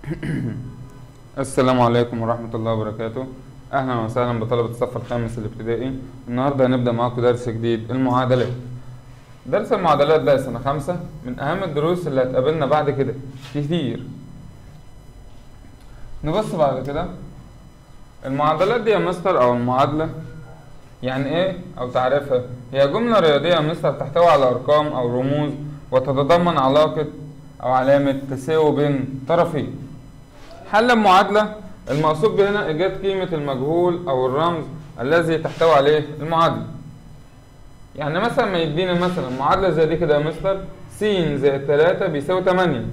السلام عليكم ورحمة الله وبركاته أهلا وسهلا بطلبة الصف الخامس الابتدائي النهاردة هنبدأ معاكم درس جديد المعادلات درس المعادلات ده سنة خمسة من أهم الدروس اللي هتقابلنا بعد كده كتير نبص بعد كده المعادلات دي يا مستر أو المعادلة يعني إيه أو تعريفها هي جملة رياضية يا مستر تحتوي على أرقام أو رموز وتتضمن علاقة أو علامة تساوي بين طرفين حل المعادلة المقصود هنا إيجاد قيمة المجهول أو الرمز الذي تحتوي عليه المعادلة يعني مثلا ما يديني مثلا معادلة زي دي كده يا مستر س زائد 3 بيساوي 8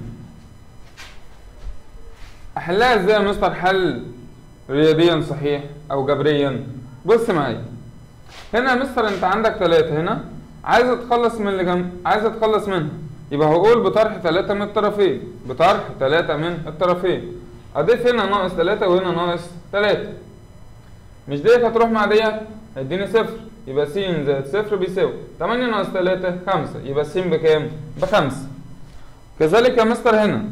أحلها إزاي يا مستر حل رياضيا صحيح أو جبريا بص معايا هنا يا مستر أنت عندك 3 هنا عايز أتخلص من اللي جنب عايز أتخلص منها يبقى هقول بطرح 3 من الطرفين بطرح 3 من الطرفين اضيف هنا ناقص 3 وهنا ناقص 3 مش ديت هتروح مع ديت هيديني صفر يبقى س زائد صفر بيساوي 8 ناقص 3 5 يبقى س بكام؟ بخمسة كذلك يا مستر هنا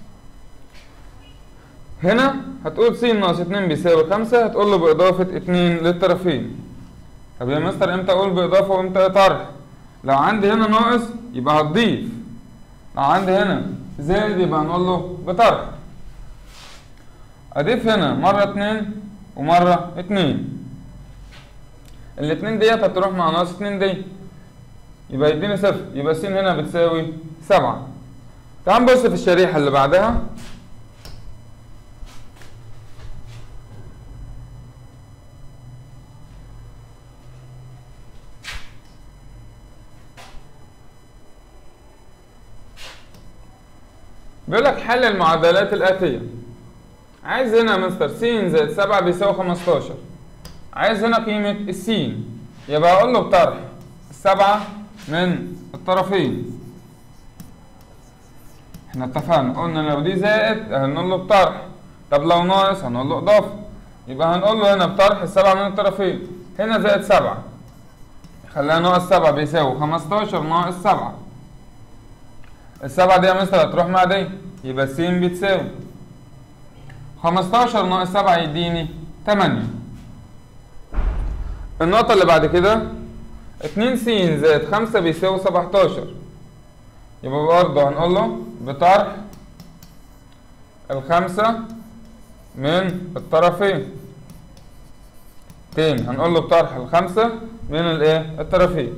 هنا هتقول س ناقص 2 بيساوي 5 هتقول له بإضافة 2 للطرفين طب يا مستر امتى اقول بإضافة وامتى طرح؟ لو عندي هنا ناقص يبقى هتضيف لو عندي هنا زائد يبقى هنقول له بطرح اضيف هنا مرة اتنين ومرة اتنين الاتنين ديت هتروح مع ناقص اتنين دي يبقى يديني صفر يبقى س هنا بتساوي سبعة تعال نبص في الشريحة اللي بعدها بيقول لك حل المعادلات الآتية عايز هنا مستر س زائد سبعة بيساوي خمستاشر عايز هنا قيمة السين يبقى أقول له بطرح السبعة من الطرفين احنا اتفقنا قلنا لو دي زائد هنقول له بطرح طب لو ناقص هنقول له إضافة يبقى هنقول له هنا بطرح السبعة من الطرفين هنا زائد سبعة خليها ناقص سبعة بيساوي خمستاشر ناقص سبعة السبعة دي يا مستر هتروح مع دي يبقى س بتساوي خمستاشر ناقص سبعة يديني تمانية النقطة اللي بعد كده اتنين س زائد خمسة بيساوي سبعتاشر يبقى برضه هنقول له بطرح الخمسة من الطرفين تاني هنقول له بطرح الخمسة من الايه الطرفين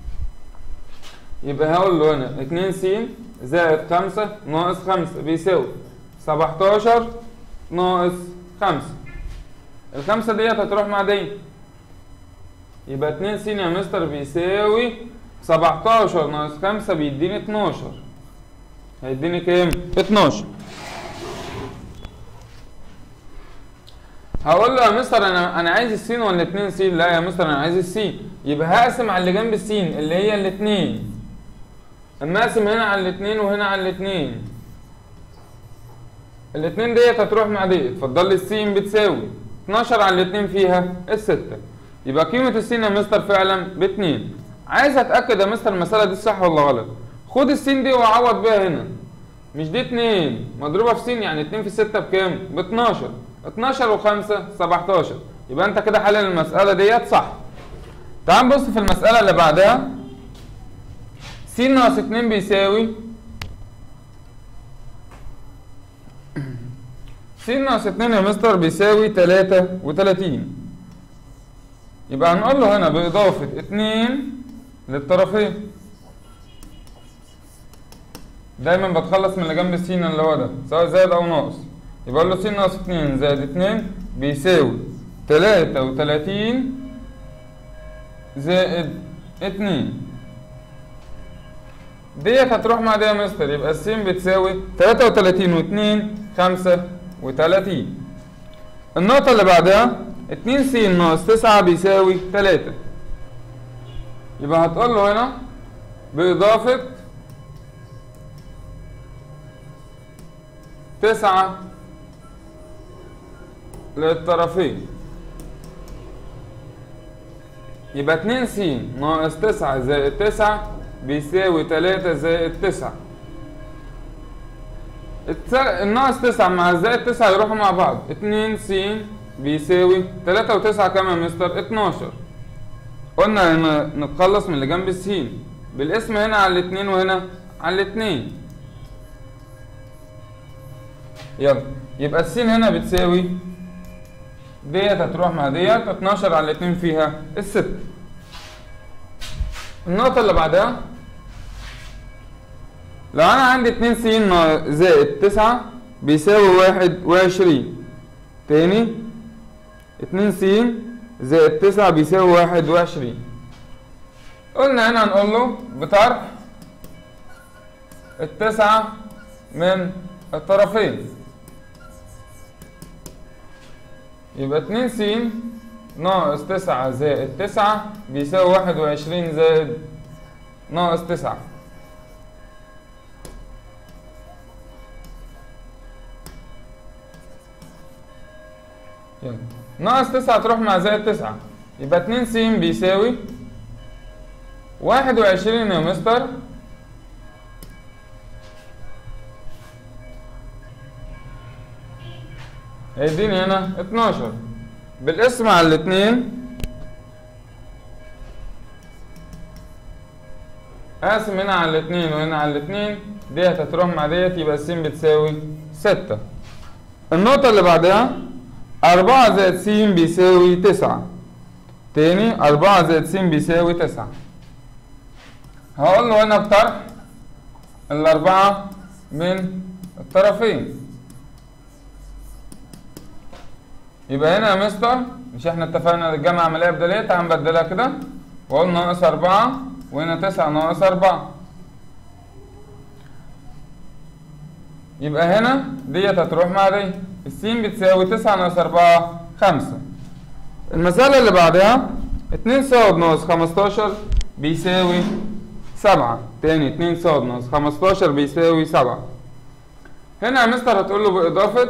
يبقى هقول له هنا اتنين س زائد خمسة ناقص خمسة بيساوي سبعتاشر ناقص خمسة الخمسة ديت هتروح مع دي يبقى اتنين س يا مستر بيساوي سبعتاشر ناقص خمسة بيديني اتناشر هيديني كام؟ اتناشر هقول له يا مستر انا انا عايز السين ولا اتنين س لا يا مستر انا عايز السين يبقى هقسم على اللي جنب السين اللي هي الاتنين اما اقسم هنا على الاتنين وهنا على الاتنين الاتنين ديت هتروح مع ديت اتفضل لي السين بتساوي 12 على الاتنين فيها الستة يبقى قيمة السين يا مستر فعلا باتنين عايز اتأكد يا مستر المسألة دي صح ولا غلط خد السين دي وعوض بيها هنا مش دي اتنين مضروبة في سين يعني اتنين في ستة بكام؟ ب 12 12 وخمسة 17 يبقى انت كده حلل المسألة ديت صح تعال نبص في المسألة اللي بعدها س ناقص اتنين بيساوي س ناقص اتنين يا مستر بيساوي تلاتة وتلاتين يبقى هنقول له هنا بإضافة اتنين للطرفين دايما بتخلص من اللي جنب السين اللي هو ده سواء زائد أو ناقص يبقى أقول له س ناقص اتنين زائد اتنين بيساوي تلاتة وتلاتين زائد اتنين ديت هتروح مع دي يا مستر يبقى الس بتساوي تلاتة وتلاتين واتنين خمسة وتلاتين النقطة اللي بعدها اتنين س ناقص تسعة بيساوي تلاتة يبقى هتقول له هنا بإضافة تسعة للطرفين يبقى اتنين س ناقص تسعة زائد تسعة بيساوي تلاتة زائد تسعة التس- الناقص تسعة مع الزائد تسعة يروحوا مع بعض اتنين س بيساوي تلاتة وتسعة كام يا مستر اتناشر قلنا ان نتخلص من اللي جنب السين بالاسم هنا على الاتنين وهنا على الاتنين يلا يبقى السين هنا بتساوي ديت هتروح مع ديت 12 على الاتنين فيها الست النقطة اللي بعدها لو انا عندي 2 س نا- زائد 9 بيساوي 21 تاني 2 س زائد 9 بيساوي 21 قلنا هنا هنقول له بطرح التسعة من الطرفين يبقى 2 س ناقص 9 زائد 9 بيساوي 21 زائد ناقص 9 يلا ناقص 9 تروح مع زائد 9 يبقى 2 س بيساوي 21 يا مستر هيديني هنا 12 بالاسم على الاثنين اقسم هنا على الاثنين وهنا على الاثنين ديت هتروح مع ديت يبقى س بتساوي 6 النقطة اللي بعدها أربعة زائد س بيساوي تسعة تاني أربعة زائد س بيساوي تسعة هقول له هنا بطرح الأربعة من الطرفين يبقى هنا يا مستر مش احنا اتفقنا الجمع عملية بدالية تعال نبدلها كده وقلنا ناقص أربعة وهنا تسعة ناقص أربعة يبقى هنا ديت هتروح مع دي السين بتساوي تسعة ناقص أربعة خمسة المسألة اللي بعدها اتنين صاد ناقص خمستاشر بيساوي سبعة تاني اتنين صاد ناقص خمستاشر بيساوي سبعة هنا يا مستر هتقول له بإضافة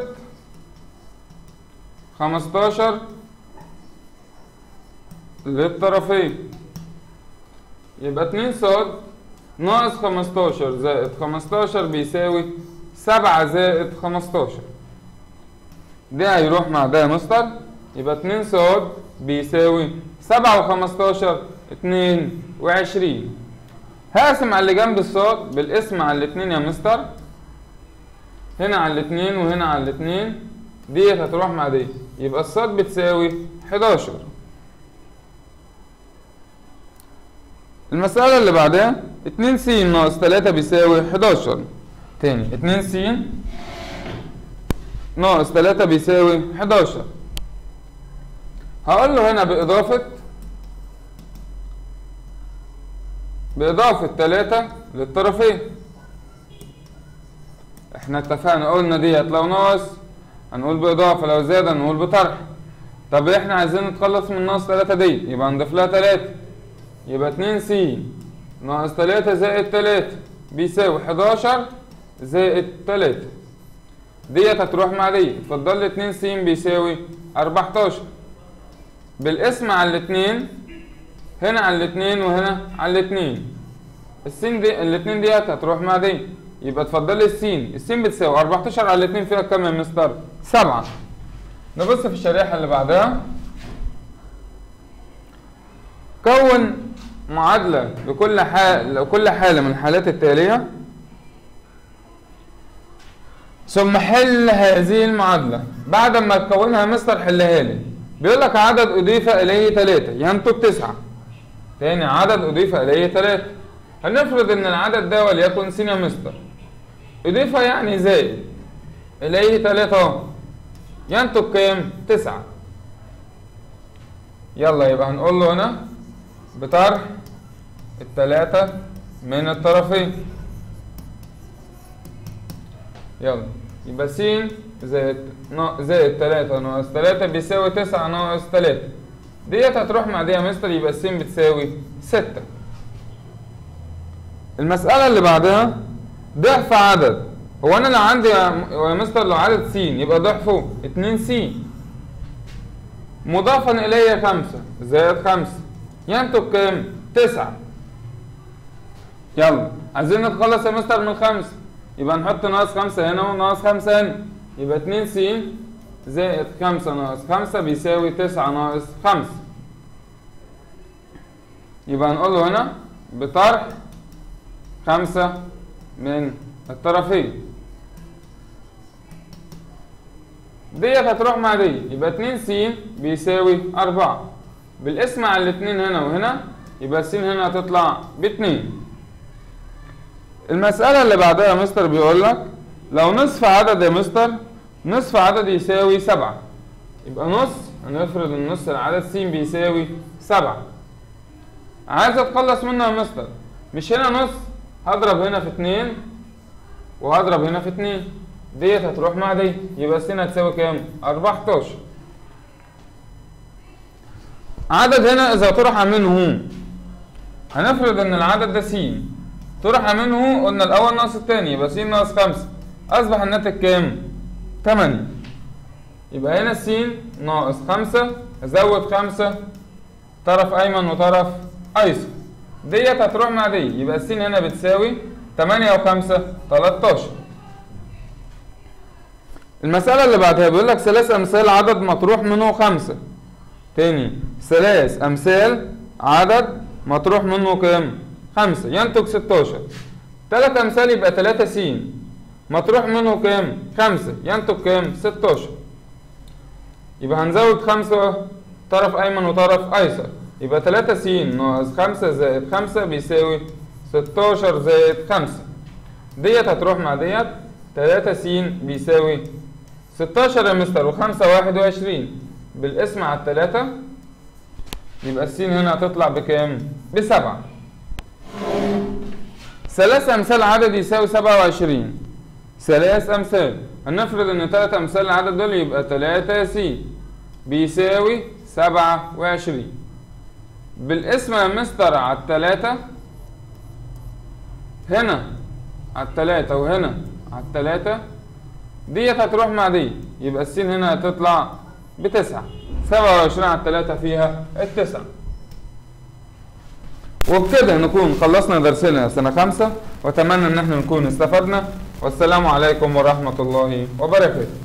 خمستاشر للطرفين يبقى اتنين صاد ناقص خمستاشر زائد خمستاشر بيساوي سبعة زائد خمستاشر ده هيروح مع ده يا مستر يبقى اتنين صاد بيساوي سبعة وخمستاشر اتنين وعشرين هقسم على اللي جنب الصاد بالاسم على الاتنين يا مستر هنا على الاتنين وهنا على الاتنين ديت هتروح مع دي يبقى الصاد بتساوي 11 المسألة اللي بعدها 2 س ناقص 3 بيساوي 11 تاني 2 س ناقص 3 بيساوي 11 هقول له هنا بإضافة بإضافة 3 للطرفين احنا اتفقنا قلنا ديت لو ناقص هنقول بإضافة لو زاد هنقول بطرح طب احنا عايزين نتخلص من ناقص 3 دي يبقى نضيف لها 3 يبقى 2 س ناقص 3 زائد 3 بيساوي 11 زائد 3 ديت هتروح مع دي اتفضل لي 2 س بيساوي 14 بالاسم على الاثنين هنا على الاثنين وهنا على الاثنين السين دي الاثنين ديت هتروح مع دي يبقى اتفضل لي السين السين بتساوي 14 على الاثنين فيها كام يا مستر 7 نبص في الشريحه اللي بعدها كون معادلة لكل حال لكل حالة من الحالات التالية ثم حل هذه المعادلة بعد ما تكونها يا مستر حلها لي بيقول لك عدد أضيف إليه ثلاثة ينتج تسعة تاني عدد أضيف إليه ثلاثة هنفرض إن العدد ده وليكن س يا مستر أضيف يعني زائد إليه ثلاثة أهو ينتج كام؟ تسعة يلا يبقى هنقول له هنا بطرح التلاتة من الطرفين يلا يبقى س زائد نا- زائد تلاتة ناقص تلاتة بيساوي تسعة ناقص تلاتة ديت هتروح مع دي يا مستر يبقى س بتساوي ستة المسألة اللي بعدها ضعف عدد هو أنا لو عندي يا م- يا مستر لو عدد س يبقى ضعفه اتنين س مضافا إليه خمسة زائد خمسة ينتج كام؟ تسعة يلا عايزين نتخلص يا مستر من خمسة يبقى نحط ناقص خمسة هنا وناقص خمسة هنا يبقى اتنين س زائد خمسة ناقص خمسة بيساوي تسعة ناقص خمسة يبقى نقول له هنا بطرح خمسة من الطرفين ديت هتروح مع دي يبقى اتنين س بيساوي أربعة بالاسم على الاتنين هنا وهنا يبقى س هنا هتطلع باتنين المسألة اللي بعدها يا مستر بيقول لك لو نصف عدد يا مستر نصف عدد يساوي سبعة يبقى نص هنفرض ان نص العدد س بيساوي سبعة عايز اتخلص منه يا مستر مش هنا نص هضرب هنا في اتنين وهضرب هنا في اتنين ديت هتروح مع دي يبقى س هتساوي كام؟ 14 عدد هنا إذا طرح منه هنفرض إن العدد ده س طرح منه قلنا الأول ناقص التاني يبقى س ناقص خمسة أصبح الناتج كام؟ 8 يبقى هنا س ناقص خمسة أزود خمسة طرف أيمن وطرف أيسر ديت هتروح مع دي يبقى س هنا بتساوي 8 و5 13 المسألة اللي بعدها بيقول لك ثلاث أمثال عدد مطروح منه خمسة تاني ثلاث أمثال عدد مطروح منه كام؟ خمسة ينتج 16 تلات أمثال يبقى تلاتة س مطروح منه كام؟ خمسة ينتج كام؟ 16 يبقى هنزود خمسة طرف أيمن وطرف أيسر يبقى تلاتة س ناقص خمسة زائد خمسة بيساوي 16 زائد خمسة ديت هتروح مع ديت تلاتة س بيساوي 16 يا مستر وخمسة واحد وعشرين بالاسم على التلاتة يبقى السين هنا هتطلع بكام؟ بسبعة ثلاث أمثال عدد يساوي سبعة وعشرين ثلاث أمثال هنفرض إن تلات أمثال العدد دول يبقى تلاتة س بيساوي سبعة وعشرين بالاسم يا مستر على التلاتة هنا على التلاتة وهنا على التلاتة ديت هتروح مع دي يبقى السين هنا هتطلع بتسعة سبعة وعشرين على التلاتة فيها التسعة وبكده نكون خلصنا درسنا سنة خمسة وأتمنى إن احنا نكون استفدنا والسلام عليكم ورحمة الله وبركاته